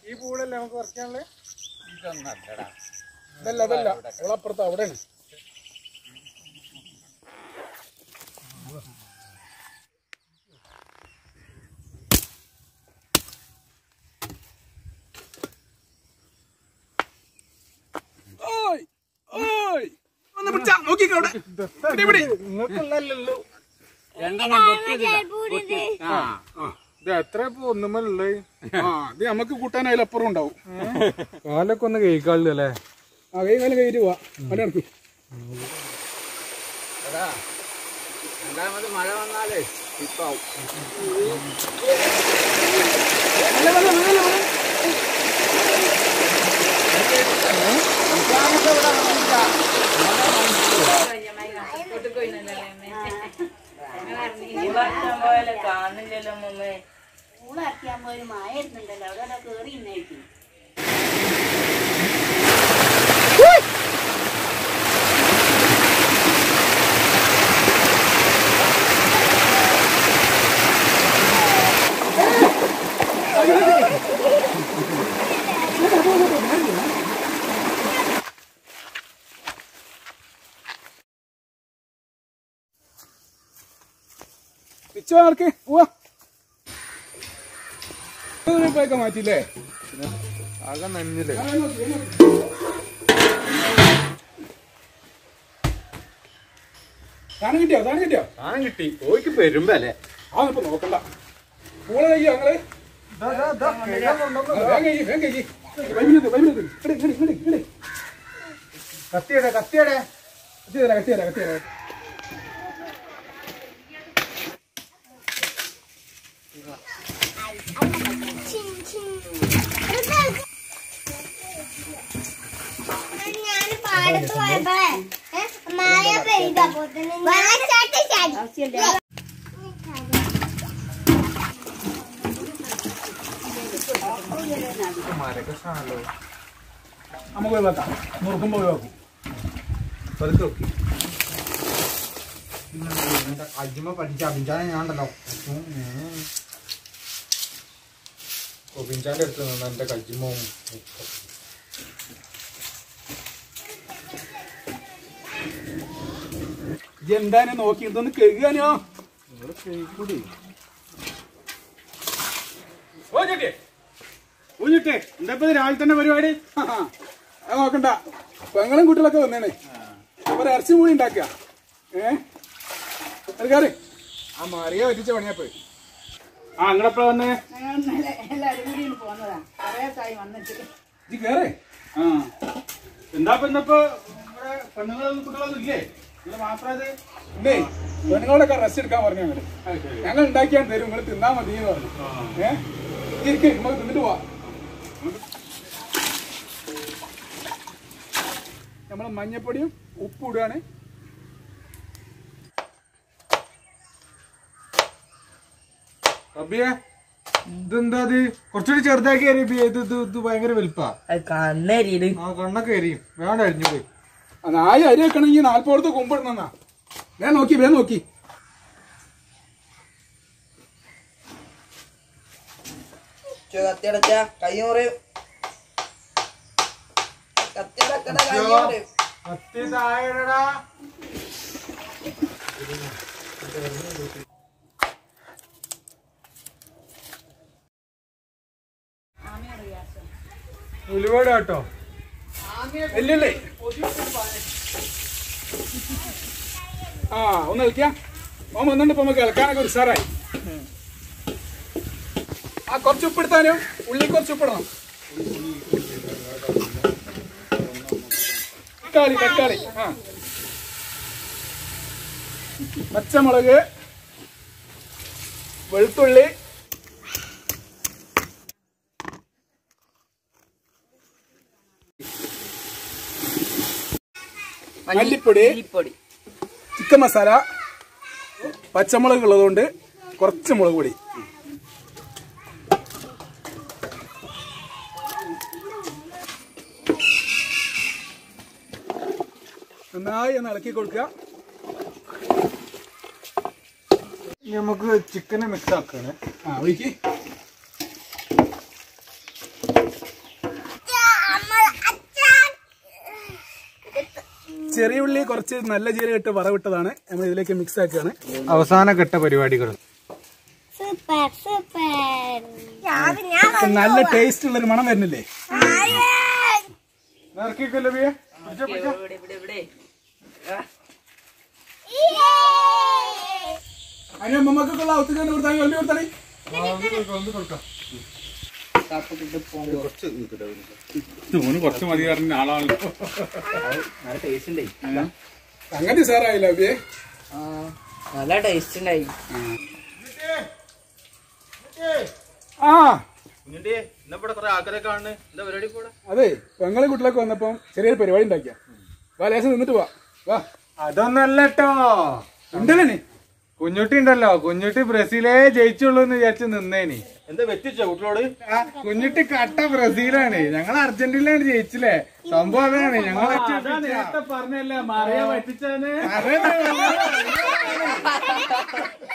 ഈ പൂളല്ലേ നമുക്ക് കുറയ്ക്കാനുള്ളത് ഇതൊന്നല്ലടാ അതല്ല അതല്ല അവളപ്പുറത്ത് അവിടെയാണ് ഓയ് ഓയ് ഒന്ന് പിടിച്ചാ നോക്കിക്കോ അവിടെ ഇവിടെ, ഇവിടെ. നിങ്ങൾക്കുള്ളല്ലോ രണ്ടെണ്ണം പൊട്ടിയതില്ല ആ ഇത് എത്ര ഇപ്പൊ ഒന്നുമല്ലേ ആ ഇത് നമുക്ക് കൂട്ടാൻ അതിലപ്പുറം ഉണ്ടാവും കാലൊക്കെ ഒന്ന് കഴിക്കാളില്ല അല്ലേ ആ കൈ കാലം കഴിഞ്ഞിട്ട് പോവാ അവിടെ നടക്കും എടാ രണ്ടാമത് മഴ വന്നാലേ ഇപ്പാവും കാണില്ലല്ലോ മമ്മേ പൂളാക്കിയാകുമ്പോ ഒരു മായ ഇരുന്നുണ്ടല്ലോ അവിടെ കേറി ഇന്നായിരിക്കും പിച്ചു ആർക്ക് പോവാ പോയൊക്കെ മാറ്റില്ലേ ആകെ നനഞ്ഞില്ലേ സാധനം കിട്ടിയോ സാധനം കിട്ടിയോ സാധനം കിട്ടി പോയിക്ക് പെരുമ്പല്ലേ ആ ഇപ്പൊ നോക്കണ്ട പൂള കഴിയോ ഞങ്ങള് വേഗം കഴിയ്, വേഗം കഴിയ്. വൈമിനത്ത്, വൈമിനത്ത്. ഇങ്ങട്, ഇങ്ങട്, ഇങ്ങട്, ഇങ്ങട്. കത്തിയടെ കത്തിയടെ കത്തി തരാം, കത്തി തരാം, കത്തി തരാം. ഞാൻ പാടത്ത് പോയപ്പോഴേ ഏ, മഴ പെയ്തപ്പോ വെള്ളച്ചാട്ട ആവശ്യമില്ല നമുക്ക് ഒഴിവാക്കാം നുറുക്കുമ്പോ ഒഴിവാക്കും പതുക്കെ നോക്കി അജ്മ പഠിച്ച അഭിഞ്ചാനെ ഞാനുണ്ടല്ലോ ഒബിഞ്ചാന്റെ അടുത്ത് നിന്ന് എന്റെ കജ്ജിമവും ഇജ്ജ് എന്തായാലും നോക്കി ഇതൊന്ന് കഴുകാനോ ഓ ചേട്ടിയെ ഊഞ്ഞിട്ടേ എന്താ ഇപ്പൊ ഇത് രാവിലെ തന്നെ പരിപാടി അത് നോക്കണ്ട പെങ്ങളും കുട്ടികളൊക്കെ വന്നേനെ അപ്പൊ ഇറച്ചി മൂടി ഉണ്ടാക്കുക ഏ അതുകാരെ ആ മറിയ പറ്റിച്ച പണിയാപ്പോ ആ നിങ്ങളെപ്പോഴാ വന്നേ ഞങ്ങൾ ഇന്നലെ എല്ലാവരും കൂടി ഇങ്ങ് പോന്നതാ കുറേ ദിവസമായി വന്നിട്ട് ഇത് കേറേ ആ എന്താ ഇപ്പൊ ഇന്നിപ്പോ നമ്മുടെ പെണ്ണുങ്ങളൊന്നും കുട്ടികളൊന്നും ഇല്ലേ നിങ്ങൾ മാത്രമേ ഇല്ലേ പെണ്ണുങ്ങളോടൊക്കെ റെസ്റ്റ് എടുക്കാൻ പറഞ്ഞു ഞങ്ങള് ഞങ്ങൾ ഉണ്ടാക്കിയാൽ തരും നിങ്ങൾ തിന്നാ മതി എന്ന് പറഞ്ഞു ഏഹ് ഇരിക്കെ നമുക്ക് തിന്നിട്ട് പോവാ നമ്മൾ മഞ്ഞപ്പൊടിയും ഉപ്പും ഇടുകയാണ് അബിയെ ഇതെന്താ ഇത് കുറച്ചുകൂടി ചെറുതാക്കി എറിയ ഇത് ഇത് ഇത് ഭയങ്കര വലുപ്പാ അത് കണ്ണരിയില് ആ കണ്ണൊക്കെ എരിയും വേണ്ട അരിഞ്ഞു പോയി ആ നായ അരി വെക്കണമെങ്കിൽ നാൽപ്പുറത്ത് കുമ്പിടണെന്നാ വേഗം നോക്കി വേഗം നോക്കി കത്തിയടച്ച കൈ മുറിയും കത്തിയടക്കട കൈ മുറിയും കത്തി താഴെടാ ഉലുവട കേട്ടോ ഇല്ലല്ലേ ആ ഒന്ന് കളിക്കാം ഓൻ വന്നിട്ട് ഇപ്പൊ നമുക്ക് ഇളക്കാനൊക്കെ ഒരു ഉഷാറായി ആ കുറച്ച് ഉപ്പിടുത്താനും ഉള്ളി കുറച്ച് ഉപ്പിടണം തക്കാളി തക്കാളി ആ പച്ചമുളക് വെളുത്തുള്ളി മല്ലിപ്പൊടി മല്ലിപ്പൊടി ചിക്കൻ മസാല പച്ചമുളക് ഉള്ളതുകൊണ്ട് കുറച്ച് മുളക് പൊടി നന്നായി ഒന്ന് ഇളക്കി കൊടുക്കുക ഇനി നമുക്ക് ചിക്കനെ മിക്സ് ആക്കാണ് ആ ഒഴിക്ക് ചെറിയ ഉള്ളി കുറച്ച് നല്ല ജീരകം ഇട്ട് വറവിട്ടതാണ് നമ്മൾ ഇതിലേക്ക് മിക്സ് ആക്കുകയാണ് അവസാന ഘട്ട പരിപാടികൾ സൂപ്പർ സൂപ്പർ ഞാൻ ഞാൻ അപ്പൊ നല്ല ടേസ്റ്റ് ഉള്ളൊരു മണം വരുന്നില്ലേ ഇറക്കിക്കല്ലോ ബിയെ ഇവിടെ ഇവിടെ ഇവിടെ അതിന് അമ്മക്കൊക്കെ ഔത്തുകാണ്ട് കൊടുത്താൽ ഉള്ളി കൊടുത്താൽ ഓന് കുറച്ച് മതി പറഞ്ഞ ആളാണല്ലോ സംഗതി സാറായില്ല അബിയെ നല്ല ടേസ്റ്റ് ഉണ്ടായി ആ കുഞ്ഞിന്റെ ഇന്നിവിടെ കുറെ ആൾക്കാരെ കാണുന്നു എന്താ പരിപാടി കൂടെ അതെ പെങ്ങളെ കുട്ടിലൊക്കെ വന്നപ്പം ചെറിയൊരു പരിപാടി ഉണ്ടാക്കിയ വാ ലേശം നിന്നിട്ട് വാ വാ അതൊന്നല്ല കേട്ടോ ഉണ്ടല്ലേ കുഞ്ഞുട്ടി ഉണ്ടല്ലോ കുഞ്ഞുട്ടി ബ്രസീലേ ജയിച്ചുള്ളൂ എന്ന് വിചാരിച്ച് നിന്നേനി എന്താ വെറ്റിച്ചോ കുട്ടികളോട് ആ, കുഞ്ഞുട്ടി കട്ട ബ്രസീലാണ് ഞങ്ങൾ അർജന്റീനയാണ് ജയിച്ചില്ലേ സംഭവം അതാണ് ഞങ്ങൾ പറഞ്ഞല്ലേ മറിയാ പറ്റിച്ചാന്ന്